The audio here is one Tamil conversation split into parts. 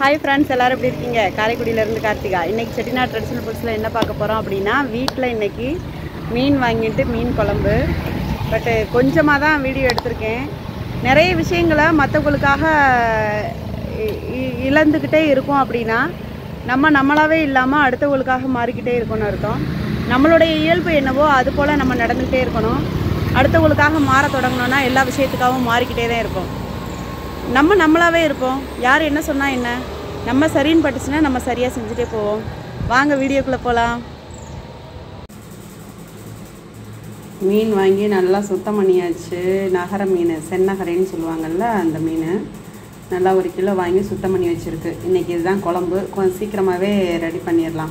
ஹாய் ஃப்ரெண்ட்ஸ் எல்லாரும் எப்படி இருக்கீங்க காரைக்குடியிலேருந்து கார்த்திகா இன்னைக்கு செட்டிநாடு ட்ரெடிஷனல் ஃபுட்ஸில் என்ன பார்க்க போகிறோம் அப்படின்னா வீட்டில் இன்னைக்கு மீன் வாங்கிட்டு மீன் குழம்பு பட்டு கொஞ்சமாக தான் வீடியோ எடுத்திருக்கேன் நிறைய விஷயங்களை மற்றவங்களுக்காக இ- இ- இழந்துக்கிட்டே இருக்கோம் அப்படின்னா நம்ம நம்மளாவே இல்லாமல் அடுத்தவங்களுக்காக மாறிக்கிட்டே இருக்கணும்னு அர்த்தம் நம்மளுடைய இயல்பு என்னவோ அது போல் நம்ம நடந்துக்கிட்டே இருக்கணும் அடுத்தவங்களுக்காக மாற தொடங்கணும்னா எல்லா விஷயத்துக்காகவும் மாறிக்கிட்டே தான் இருப்போம் நம்ம நம்மளாவே இருப்போம் யார் என்ன சொன்னா என்ன நம்ம சரின்னு பட்டுச்சுன்னா நம்ம சரியாக செஞ்சுட்டே போவோம் வாங்க வீடியோக்குள்ளே போகலாம் மீன் வாங்கி நல்லா சுத்தம் பண்ணியாச்சு நகர மீன் சென்னகரைன்னு சொல்லுவாங்கல்ல அந்த மீன் நல்லா ஒரு கிலோ வாங்கி சுத்தம் பண்ணி வச்சுருக்கு இன்றைக்கி இதுதான் குழம்பு கொஞ்சம் சீக்கிரமாகவே ரெடி பண்ணிடலாம்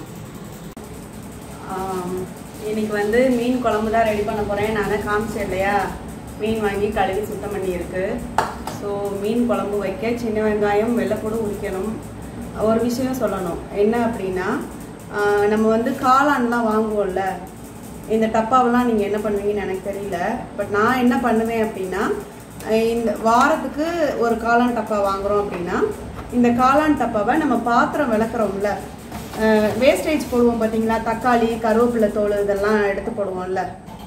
ஆம், இன்னைக்கு வந்து மீன் குழம்பு தான் ரெடி பண்ண போகிறேன் நான் தான் காமிச்சேன் இல்லையா மீன் வாங்கி கழுவி சுத்தம் பண்ணியிருக்கு ஸோ மீன் குழம்பு வைக்க சின்ன வெங்காயம் வெள்ளைப்பூடு உரிக்கணும் ஒரு விஷயம் சொல்லணும் என்ன அப்படின்னா ஆ, நம்ம வந்து காளான்லாம் வாங்குவோம்ல இந்த டப்பாவெல்லாம் நீங்கள் என்ன பண்ணுவீங்கன்னு எனக்கு தெரியல பட் நான் என்ன பண்ணுவேன் அப்படின்னா அஹ் இந்த வாரத்துக்கு ஒரு காளான் டப்பா வாங்குறோம் அப்படின்னா இந்த காளான் டப்பாவை நம்ம பாத்திரம் விளக்குறோம்ல வேஸ்டேஜ் போடுவோம் பார்த்தீங்களா தக்காளி கருவேப்பிலை தோல் இதெல்லாம் எடுத்து போடுவோம்ல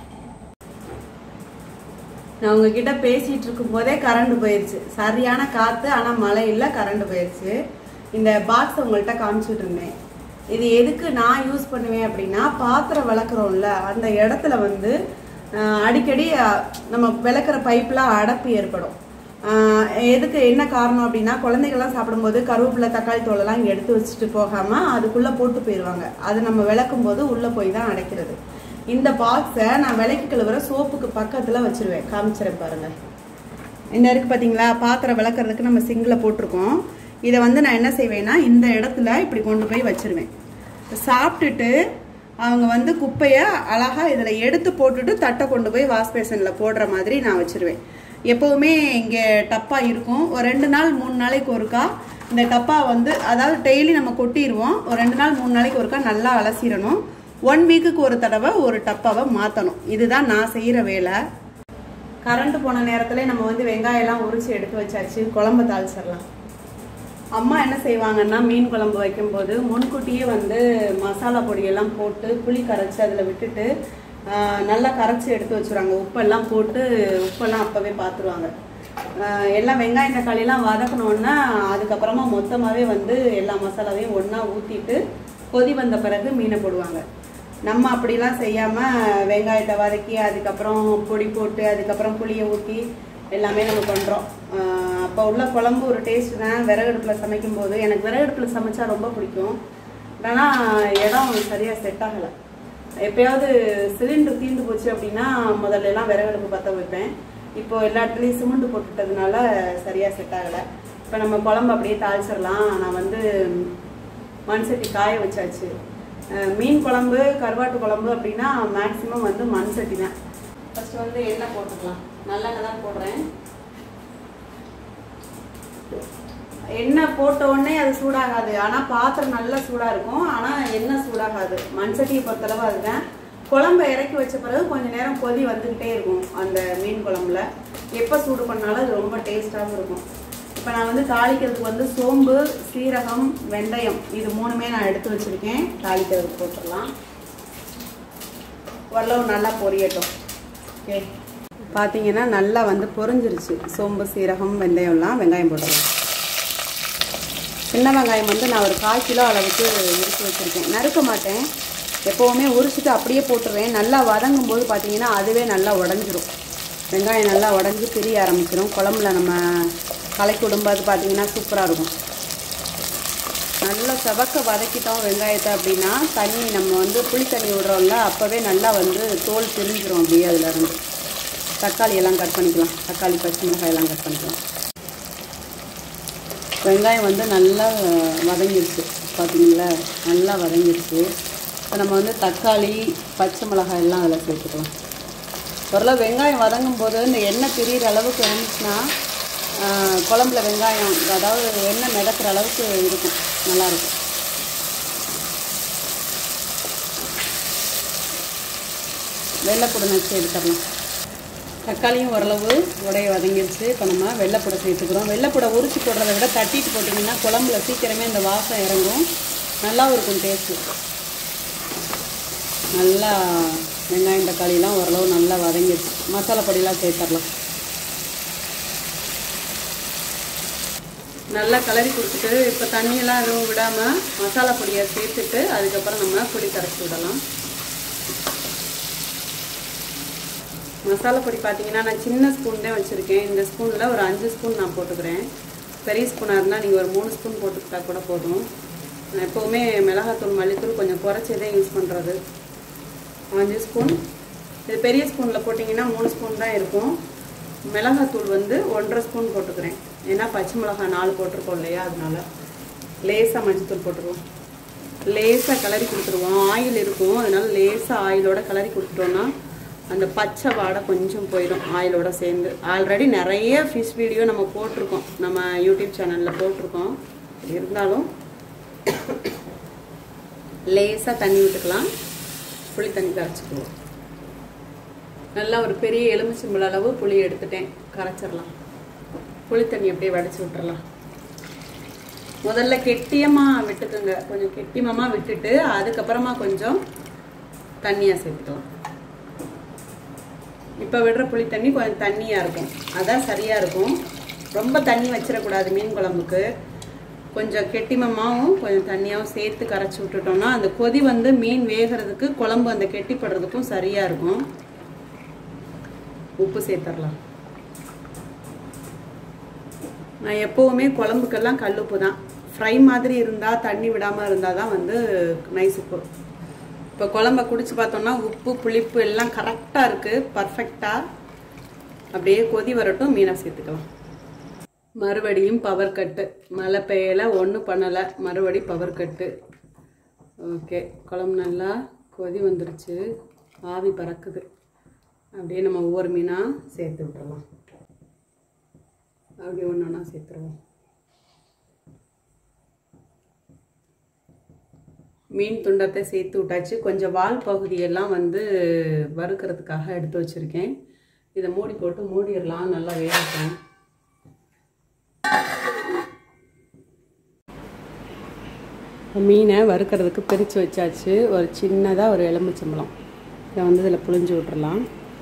நான் உங்ககிட்ட பேசிட்டு இருக்கும் போதே கரண்ட் போயிருச்சு சரியான காத்து ஆனா மழை இல்லை கரண்ட் போயிருச்சு இந்த பாக்ஸ் உங்கள்கிட்ட காமிச்சிட்டு இருந்தேன் இது எதுக்கு நான் யூஸ் பண்ணுவேன் அப்படின்னா பாத்திரம் விளக்குறோம்ல அந்த இடத்துல வந்து அஹ், அடிக்கடி அஹ், நம்ம விளக்குற பைப்ல அடப்பு ஏற்படும் ஆஹ் எதுக்கு என்ன காரணம் அப்படின்னா குழந்தைகள்லாம் சாப்பிடும்போது கருவேப்பிலை தக்காளி தோலெல்லாம் இங்கே எடுத்து வச்சுட்டு போகாம அதுக்குள்ள போட்டு போயிடுவாங்க அது நம்ம விளக்கும் போது உள்ள போய் தான் அடைக்கிறது இந்த பாக்ஸை நான் விளக்கி கழுவுற சோப்புக்கு பக்கத்துல வச்சிருவேன் காமிச்சிறேன் பாருங்க இந்த இருக்கு பாத்தீங்களா பாத்திரம் விளக்குறதுக்கு நம்ம சிங்கில் போட்டிருக்கோம் இதை வந்து நான் என்ன செய்வேன்னா இந்த இடத்துல இப்படி கொண்டு போய் வச்சிருவேன் சாப்பிட்டுட்டு அவங்க வந்து குப்பையை அழகா இதில் எடுத்து போட்டுட்டு தட்டை கொண்டு போய் வாஷ் பேசனில் போடுற மாதிரி நான் வச்சிருவேன் எப்போவுமே இங்கே டப்பா இருக்கும் ஒரு ரெண்டு நாள் மூணு நாளைக்கு ஒருக்கா இந்த டப்பா வந்து அதாவது டெய்லி நம்ம கொட்டிடுவோம் ஒரு ரெண்டு நாள் மூணு நாளைக்கு ஒருக்கா நல்லா அலசிடணும் ஒன் வீக்குக்கு ஒரு தடவை ஒரு டப்பாவை மாற்றணும் இதுதான் நான் செய்கிற வேலை கரண்ட் போன நேரத்துல நம்ம வந்து வெங்காயம் எல்லாம் உரிச்சு எடுத்து வச்சாச்சு குழம்பு தாளிச்சிடலாம் அம்மா என்ன செய்வாங்கன்னா மீன் குழம்பு வைக்கும்போது முன்கூட்டியே வந்து மசாலா பொடியெல்லாம் போட்டு புளி கரைச்சி அதில் விட்டுட்டு ஆஹ், நல்லா கரைச்சி எடுத்து வச்சுருவாங்க உப்பெல்லாம் போட்டு உப்பெல்லாம் அப்போவே பார்த்துருவாங்க ஆஹ், எல்லாம் வெங்காயம் தக்காளியெல்லாம் வதக்கணுன்னா அதுக்கப்புறமா மொத்தமாகவே வந்து எல்லா மசாலாவையும் ஒன்றா ஊற்றிட்டு கொதி வந்த பிறகு மீனை போடுவாங்க நம்ம அப்படிலாம் செய்யாமல் வெங்காயத்தை வதக்கி அதுக்கப்புறம் பொடி போட்டு அதுக்கப்புறம் புளியை ஊற்றி எல்லாமே நம்ம பண்ணுறோம் அப்போ உள்ள குழம்பு ஒரு டேஸ்ட் தான் விறகடுப்பில் சமைக்கும் போது எனக்கு விறகடுப்பில் சமைச்சா ரொம்ப பிடிக்கும் ஆனால் இடம் சரியாக செட் ஆகலை எப்பயாவது சிலிண்டர் தீர்ந்து போச்சு அப்படின்னா முதல்ல எல்லாம் விறகடுப்பு பற்ற வைப்பேன் இப்போ எல்லா இடத்துலையும் சிமெண்ட் போட்டுட்டதுனால சரியாக செட் ஆகலை இப்போ நம்ம குழம்பு அப்படியே தாளிச்சிடலாம் நான் வந்து மண் சட்டி காய வச்சாச்சு அஹ் மீன் குழம்பு கருவாட்டு குழம்பு அப்படின்னா மேக்ஸிமம் வந்து மண் சட்டி தான் ஃபர்ஸ்ட் வந்து எண்ணெய் போட்டுக்கலாம் நல்லெண்ணெய் தான் போடுறேன் எண்ணெய் போட்ட உடனே அது சூடாகாது ஆனால் பாத்திரம் நல்லா சூடாக இருக்கும் ஆனால் எண்ணெய் சூடாகாது மண் சட்டியை பொறுத்தளவு அதுதான் குழம்ப இறக்கி வச்ச பிறகு கொஞ்ச நேரம் கொதி வந்துக்கிட்டே இருக்கும் அந்த மீன் குழம்புல எப்போ சூடு பண்ணாலும் அது ரொம்ப டேஸ்டாகவும் இருக்கும் இப்போ நான் வந்து தாளிக்கிறதுக்கு வந்து சோம்பு சீரகம் வெந்தயம் இது மூணுமே நான் எடுத்து வச்சுருக்கேன் தாளிக்கிறதுக்கு போட்டுடலாம் ஓரளவு நல்லா பொரியட்டும் ஓகே பார்த்தீங்கன்னா நல்லா வந்து பொரிஞ்சிருச்சு சோம்பு சீரகம் வெந்தயம்லாம் வெங்காயம் போட்டுடலாம் சின்ன வெங்காயம் வந்து நான் ஒரு கால் கிலோ அளவுக்கு உரிச்சு வச்சுருக்கேன் நறுக்க மாட்டேன் எப்போவுமே உரிச்சிட்டு அப்படியே போட்டுருவேன் நல்லா வதங்கும் போது பார்த்தீங்கன்னா அதுவே நல்லா உடஞ்சிரும் வெங்காயம் நல்லா உடஞ்சி பிரிய ஆரம்பிச்சிடும் குழம்புல நம்ம கலக்கி விடும்போது பார்த்தீங்கன்னா சூப்பராக இருக்கும் நல்லா செவக்க வதக்கிட்டோம் வெங்காயத்தை அப்படின்னா தண்ணி நம்ம வந்து புளி தண்ணி விடுறோம்ல அப்போவே நல்லா வந்து தோல் பிரிஞ்சிரும் அப்படியே அதுல இருந்து தக்காளி எல்லாம் கட் பண்ணிக்கலாம் தக்காளி பச்சை மிளகாய் எல்லாம் கட் பண்ணிக்கலாம் வெங்காயம் வந்து நல்லா வதங்கிருச்சு பார்த்தீங்களா நல்லா வதங்கிருச்சு இப்போ நம்ம வந்து தக்காளி பச்சை மிளகாய் எல்லாம் அதில் சேர்த்துக்கலாம் ஓரளவு வெங்காயம் வதங்கும் போது இந்த எண்ணெய் பிரியிற அளவுக்கு இருந்துச்சுன்னா ஆஹ், குழம்புல வெங்காயம் அதாவது எண்ணெய் மிதக்கிற அளவுக்கு இருக்கும் நல்லாயிருக்கும் வெள்ளைப்பூடு நச்சு எடுத்துடலாம் தக்காளியும் ஓரளவு உடைய வதங்கிருச்சு இப்போ நம்ம வெள்ளைப்பூடை சேர்த்துக்கிறோம் வெள்ளைப்பூடை உரிச்சு போடுறத விட தட்டிட்டு போட்டிங்கன்னா குழம்புல சீக்கிரமே இந்த வாசம் இறங்கும் நல்லாவும் இருக்கும் டேஸ்ட்டு நல்லா வெங்காயம் தக்காளிலாம் ஓரளவு நல்லா வதங்கிடுச்சு மசாலா பொடியெலாம் சேர்த்துடலாம் நல்லா கலரி கொடுத்துட்டு இப்போ தண்ணியெல்லாம் எதுவும் விடாமல் மசாலா பொடியை சேர்த்துட்டு அதுக்கப்புறம் நம்ம புளி கரைச்சி விடலாம் மசாலா பொடி பார்த்தீங்கன்னா நான் சின்ன ஸ்பூன் தான் வச்சுருக்கேன் இந்த ஸ்பூனில் ஒரு அஞ்சு ஸ்பூன் நான் போட்டுக்கிறேன் பெரிய ஸ்பூனாக இருந்தால் நீங்கள் ஒரு மூணு ஸ்பூன் போட்டுக்கிட்டா கூட போதும் நான் எப்போவுமே மிளகாத்தூள் மல்லித்தூள் கொஞ்சம் குறைச்சதே யூஸ் பண்ணுறது அஞ்சு ஸ்பூன் இது பெரிய ஸ்பூனில் போட்டிங்கன்னா மூணு ஸ்பூன் தான் இருக்கும் மிளகாத்தூள் வந்து ஒன்றரை ஸ்பூன் போட்டுக்கிறேன் ஏன்னா பச்சை மிளகாய் நாலு போட்டிருக்கோம் இல்லையா அதனால லேசாக மஞ்சத்தூள் போட்டுருவோம் லேசாக கிளறி கொடுத்துருவோம் ஆயில் இருக்கும் அதனால லேசாக ஆயிலோட கிளறி கொடுத்துட்டோன்னா அந்த பச்சை வாடை கொஞ்சம் போயிடும் ஆயிலோட சேர்ந்து ஆல்ரெடி நிறைய ஃபிஷ் வீடியோ நம்ம போட்டிருக்கோம் நம்ம யூடியூப் சேனலில் போட்டிருக்கோம் இருந்தாலும் லேசாக தண்ணி விட்டுக்கலாம் புளி தண்ணி கரைச்சிக்குவோம் நல்லா ஒரு பெரிய எலுமிச்சம்பழ அளவு புளி எடுத்துட்டேன் கரைச்சிடலாம் புளி தண்ணி அப்படியே வடிச்சு விட்டுறலாம் முதல்ல கெட்டியமாக விட்டுக்குங்க கொஞ்சம் கெட்டியமாக விட்டுட்டு அதுக்கப்புறமா கொஞ்சம் தண்ணியாக சேர்த்துக்கலாம் இப்போ விடுற புளி தண்ணி கொஞ்சம் தண்ணியாக இருக்கும் அதான் சரியாக இருக்கும் ரொம்ப தண்ணி வச்சிடக்கூடாது மீன் குழம்புக்கு கொஞ்சம் கெட்டிமமாகவும் கொஞ்சம் தண்ணியாகவும் சேர்த்து கரைச்சி விட்டுட்டோம்னா அந்த கொதி வந்து மீன் வேகிறதுக்கு குழம்பு அந்த கெட்டிப்படுறதுக்கும் சரியாக இருக்கும் உப்பு சேர்த்துடலாம் நான் எப்போவுமே குழம்புக்கெல்லாம் கல்லுப்பு தான் ஃப்ரை மாதிரி இருந்தால் தண்ணி விடாமல் இருந்தால் தான் வந்து நைஸ் உப்பு இப்போ குழம்ப குடிச்சு பார்த்தோம்னா உப்பு புளிப்பு எல்லாம் கரெக்டாக இருக்குது பர்ஃபெக்டாக அப்படியே கொதி வரட்டும் மீனை சேர்த்துக்கலாம் மறுபடியும் பவர் கட்டு மழை பெய்யலை ஒன்றும் பண்ணலை மறுபடி பவர் கட்டு ஓகே குழம்பு நல்லா கொதி வந்துருச்சு ஆவி பறக்குது அப்படியே நம்ம ஒவ்வொரு மீனாக சேர்த்து விட்டுறலாம் அப்படியே ஒன்று ஒன்றா சேர்த்துருவோம் மீன் துண்டத்தை சேர்த்து விட்டாச்சு கொஞ்சம் வால் பகுதியெல்லாம் வந்து வறுக்கிறதுக்காக எடுத்து வச்சுருக்கேன் இதை மூடி போட்டு மூடிடலாம் நல்லா வேகட்டும் மீனை வறுக்கிறதுக்கு பிரித்து வச்சாச்சு ஒரு சின்னதாக ஒரு எலுமிச்சம்பழம் இதை வந்து இதில் புழிஞ்சு விட்டுறலாம்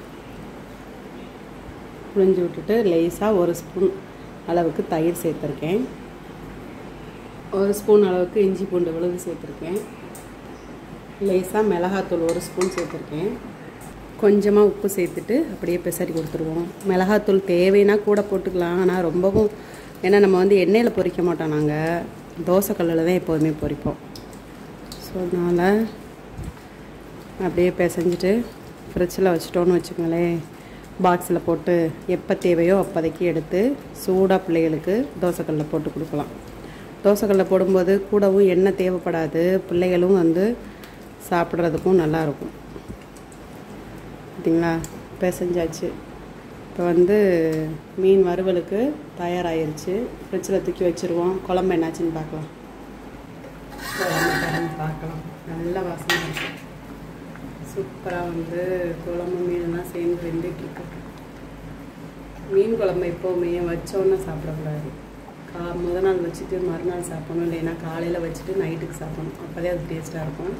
புழிஞ்சு விட்டுட்டு லேசாக ஒரு ஸ்பூன் அளவுக்கு தயிர் சேர்த்துருக்கேன் ஒரு ஸ்பூன் அளவுக்கு இஞ்சி பூண்டு விழுது சேர்த்துருக்கேன் லேசாக மிளகாத்தூள் ஒரு ஸ்பூன் சேர்த்துருக்கேன் கொஞ்சமாக உப்பு சேர்த்துட்டு அப்படியே பெசரி கொடுத்துருவோம் மிளகாத்தூள் தேவைன்னா கூட போட்டுக்கலாம் ஆனால் ரொம்பவும் ஏன்னா நம்ம வந்து எண்ணெயில் பொரிக்க மாட்டோம் நாங்கள் தோசைக்கல்லில் தான் எப்போதுமே பொரிப்போம் ஸோ அதனால் அப்படியே பிசைஞ்சிட்டு ஃப்ரிட்ஜில் வச்சிட்டோன்னு வச்சுக்கோங்களேன் பாக்ஸில் போட்டு எப்போ தேவையோ அப்போதைக்கு எடுத்து சூடாக பிள்ளைகளுக்கு தோசைக்கல்லில் போட்டு கொடுக்கலாம் தோசைக்கல்லில் போடும்போது கூடவும் எண்ணெய் தேவைப்படாது பிள்ளைகளும் வந்து சாப்பிட்றதுக்கும் நல்லாயிருக்கும் பார்த்தீங்களா பிசைஞ்சாச்சு இப்போ வந்து மீன் வறுவலுக்கு தயாராகிருச்சு ஃப்ரிட்ஜில் தூக்கி வச்சுருவோம் குழம்பு என்னாச்சுன்னு பார்க்கலாம் குழம்பு திறந்து பார்க்கலாம் நல்ல வாசனை இருக்கு சூப்பராக வந்து குழம்பு மீனெல்லாம் சேர்ந்து வெந்துட்டுருக்கு மீன் குழம்பு எப்போவுமே வச்சோன்னே சாப்பிடக்கூடாது கா முத நாள் வச்சுட்டு மறுநாள் சாப்பிடணும் இல்லைன்னா காலையில் வச்சுட்டு நைட்டுக்கு சாப்பிடணும் அப்போதே அது டேஸ்ட்டாக இருக்கும்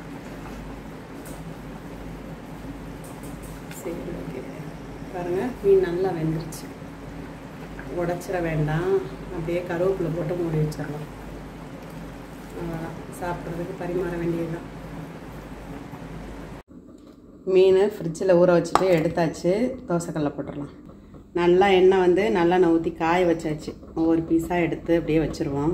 சரி ஓகே பாருங்கள் மீன் நல்லா வெந்துருச்சு உடச்சிட வேண்டாம் அப்படியே கருவேப்பிலை போட்டு மூடி வச்சிடலாம் அவ்வளோதான் சாப்பிட்றதுக்கு பரிமாற வேண்டியதுதான் மீன் ஃப்ரிட்ஜில் ஊற வச்சுட்டு எடுத்தாச்சு தோசைக்கல்ல போட்டுடலாம் நல்லா எண்ணெய் வந்து நல்லா ஊற்றி காய வச்சாச்சு ஒவ்வொரு பீஸாக எடுத்து அப்படியே வச்சுருவோம்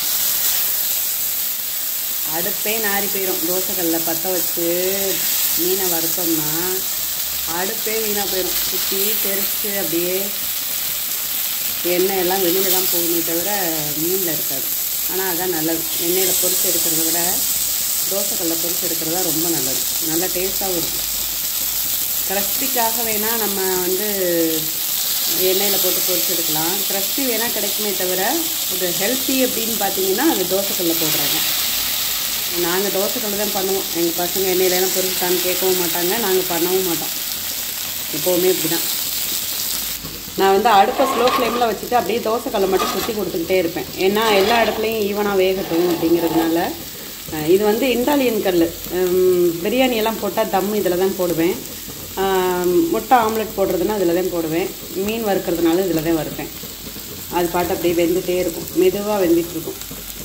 அடுப்பே நாரி போயிடும் தோசைக்கல்ல பற்ற வச்சு மீனை வறுத்தோம்னா அடுப்பே வீணாக போயிடும் சுற்றி தெரிச்சு அப்படியே எண்ணெய் எல்லாம் வெளியில் தான் போகுமே தவிர மீனில் இருக்காது ஆனால் அதான் நல்லது எண்ணெயில் பொரிச்சு எடுக்கிறத விட தோசைக்கல்ல பொரிச்சு எடுக்கிறது தான் ரொம்ப நல்லது நல்ல டேஸ்ட்டாகவும் இருக்கும் கிரஸ்பிக்காக வேணால் நம்ம வந்து எண்ணெயில் போட்டு பொரிச்சு எடுக்கலாம் கிரஸ்பி வேணால் கிடைக்குமே தவிர இது ஹெல்த்தி அப்படின்னு பார்த்தீங்கன்னா அது தோசைக்கல்ல போடுறாங்க நாங்கள் தோசைக்கல்ல தான் பண்ணுவோம் எங்கள் பசங்க எண்ணெயிலலாம் பொரிச்சுட்டான்னு கேட்கவும் மாட்டாங்க நாங்கள் பண்ணவும் மாட்டோம் எப்போவுமே இப்படி தான் நான் வந்து அடுப்பை ஸ்லோ ஃப்ளேமில் வச்சுட்டு அப்படியே தோசைக்கல்லை மட்டும் சுற்றி கொடுத்துக்கிட்டே இருப்பேன் ஏன்னா எல்லா இடத்துலையும் ஈவனாக வேகட்டும் அப்படிங்கிறதுனால அஹ் இது வந்து இண்டாலியன் கல் பிரியாணி எல்லாம் போட்டால் தம் இதில் தான் போடுவேன் ஆம், முட்டை ஆம்லெட் போடுறதுன்னா இதில் தான் போடுவேன் மீன் வறுக்கிறதுனால இதில் தான் வறுப்பேன் அது பாட்டு அப்படியே வெந்துட்டே இருக்கும் மெதுவாக வெந்துட்டு இருக்கும்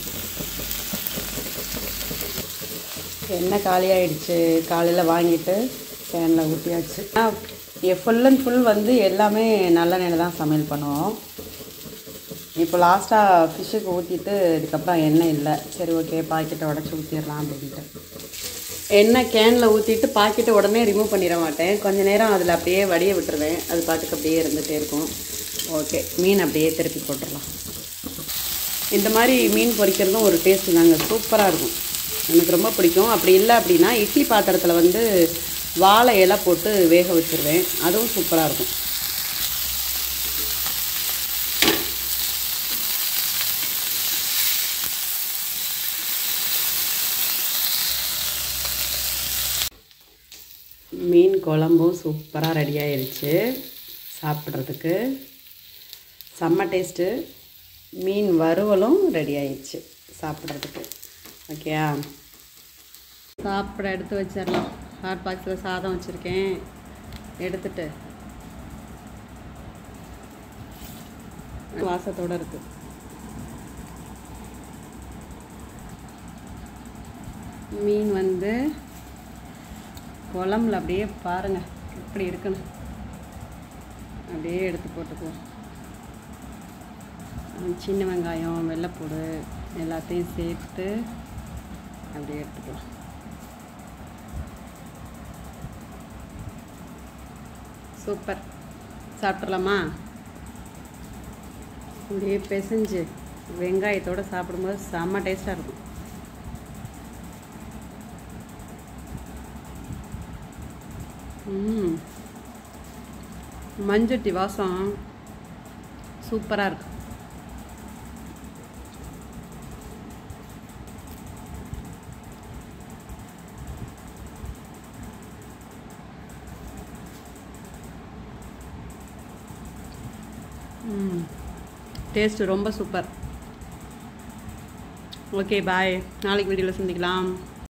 எண்ணெய் காலியாயிடுச்சு காலையில் வாங்கிட்டு ஃபேனில் ஊற்றியாச்சு ஃபுல் அண்ட் ஃபுல் வந்து எல்லாமே நல்லெண்ணெயில் தான் சமையல் பண்ணுவோம் இப்போ லாஸ்ட்டாக ஃபிஷ்ஷுக்கு ஊற்றிட்டு இதுக்கப்புறம் எண்ணெய் இல்லை சரி ஓகே பாக்கெட்டை உடச்சி ஊற்றிடலாம் அப்படின்ட்டு எண்ணெய் கேனில் ஊற்றிட்டு பாக்கெட்டை உடனே ரிமூவ் பண்ணிட மாட்டேன் கொஞ்ச நேரம் அதில் அப்படியே வடிய விட்டுருவேன் அது பாட்டுக்கு அப்படியே இருந்துகிட்டே இருக்கும் ஓகே மீன் அப்படியே திருப்பி போட்டுடலாம் இந்த மாதிரி மீன் பொரிக்கிறதும் ஒரு டேஸ்ட்டு தாங்க சூப்பராக இருக்கும் எனக்கு ரொம்ப பிடிக்கும் அப்படி இல்லை அப்படின்னா இட்லி பாத்திரத்தில் வந்து வாழை இலை போட்டு வேக வச்சுருவேன் அதுவும் சூப்பராக இருக்கும் மீன் குழம்பும் சூப்பராக ரெடி ஆயிருச்சு சாப்பிட்றதுக்கு செம்ம டேஸ்ட்டு மீன் வறுவலும் ரெடி ஆயிடுச்சு சாப்பிட்றதுக்கு ஓகேயா சாப்பிட எடுத்து வச்சிடலாம் ஹாட் பாக்ஸில் சாதம் வச்சுருக்கேன் எடுத்துட்டு வாசத்தோடு இருக்குது மீன் வந்து குழம்புல அப்படியே பாருங்கள் எப்படி இருக்குன்னு அப்படியே எடுத்து போட்டுக்குவோம் அஹ் சின்ன வெங்காயம் வெள்ளைப்பூடு எல்லாத்தையும் சேர்த்து அப்படியே எடுத்துக்கலாம் சூப்பர் சாப்பிட்றலாமா அப்படியே பிசைஞ்சு வெங்காயத்தோடு சாப்பிடும்போது செம்ம டேஸ்ட்டாக இருக்கும் ம் மஞ்சட்டி வாசம் சூப்பராக இருக்கு ம் டேஸ்ட்டு ரொம்ப சூப்பர் ஓகே பாய் நாளைக்கு வீடியோவில் சந்திக்கலாம்